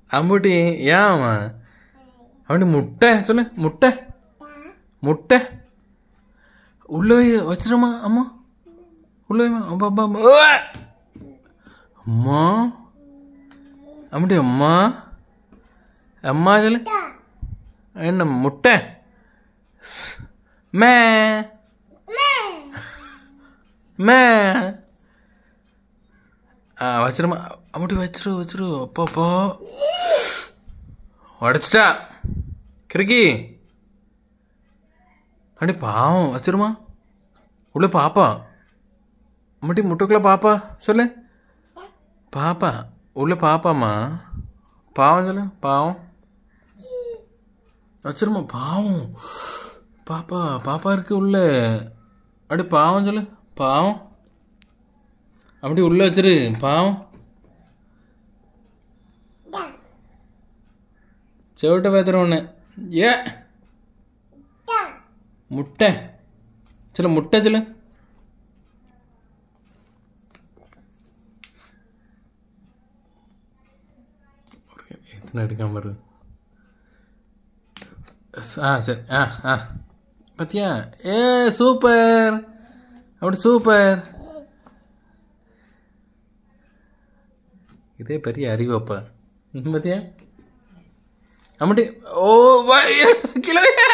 அம்புட்டி ஏன்மா அப்படி முட்டை சொல்லு முட்டை முட்டை உள்ள வை வச்சிருமா அம்மா உள்ள வைமா அப்பா அப்பா அம்மா ஓ! அம்மா அம்முட்டி அம்மா அம்மா சொல்லு என்ன முட்டை ஸ். மே மே ஆ வச்சிருமா அம்முட்டி வச்சிரு வச்சிரு அப்பா அப்பா உடச்சிட்டா கிறுக்கி அடி பாவம் வச்சிருமா உள்ள பாப்பா அம்முட்டி முட்டைக்குள்ள பாப்பா சொல்லு பாப்பா உள்ள பாப்பாம்மா பாவம் சொல்லு பாவம் வச்சிருமா பாவம் பாப்பா பாப்பா இருக்கு உள்ள அப்படி பாவம் சொல்லு பாவம் அப்படி உள்ள வச்சிரு பாவம் செவிட்ட பேத்துற ஒன்று ஏ முட்டை சொல்லு முட்டை சொல்லு எத்தனை எடுக்காம பாரு ஸ்- ஆ சரி ஆ ஆ பத்தியா ஏ சூப்பர் அப்படி சூப்பர் இதே பெரிய அறிவப்பா ம், பத்தியா அம்மட்டி ஓ வா கிலோ